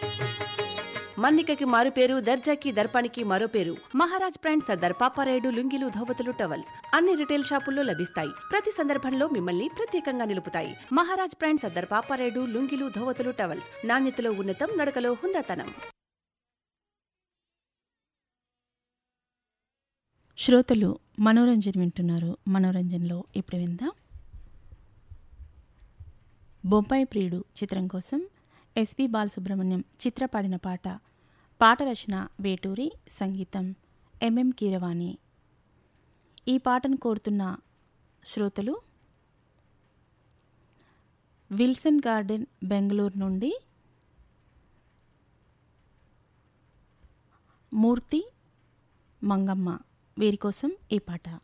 మన్నికకి మారు పేరు దర్జాకి దర్పానికి మరో పేరు మహారాజ్ బ్రాండ్ సర్దార్ పాపారాయుడు లుంగిలు ధోవతులు టవల్స్ అన్ని రిటైల్ షాపుల్లో లభిస్తాయి ప్రతి సందర్భంలో మిమ్మల్ని ప్రత్యేకంగా నిలుపుతాయి మహారాజ్ బ్రాండ్ సర్దార్ పాపారాయుడు లుంగిలు ధోవతులు టవల్స్ నాణ్యతలో ఉన్నతం నడకలో హుందాతనం శ్రోతలు మనోరంజన్ వింటున్నారు మనోరంజన్లో ఇప్పుడు విందాం బొంబాయి ప్రియుడు చిత్రం కోసం ఎస్పి బాలసుబ్రహ్మణ్యం చిత్ర పాడిన పాట పాట రచన వేటూరి సంగీతం ఎంఎం కీరవాణి ఈ పాటను కోరుతున్న శ్రోతలు విల్సన్ గార్డెన్ బెంగళూరు నుండి మూర్తి మంగమ్మ వీరి కోసం ఈ పాట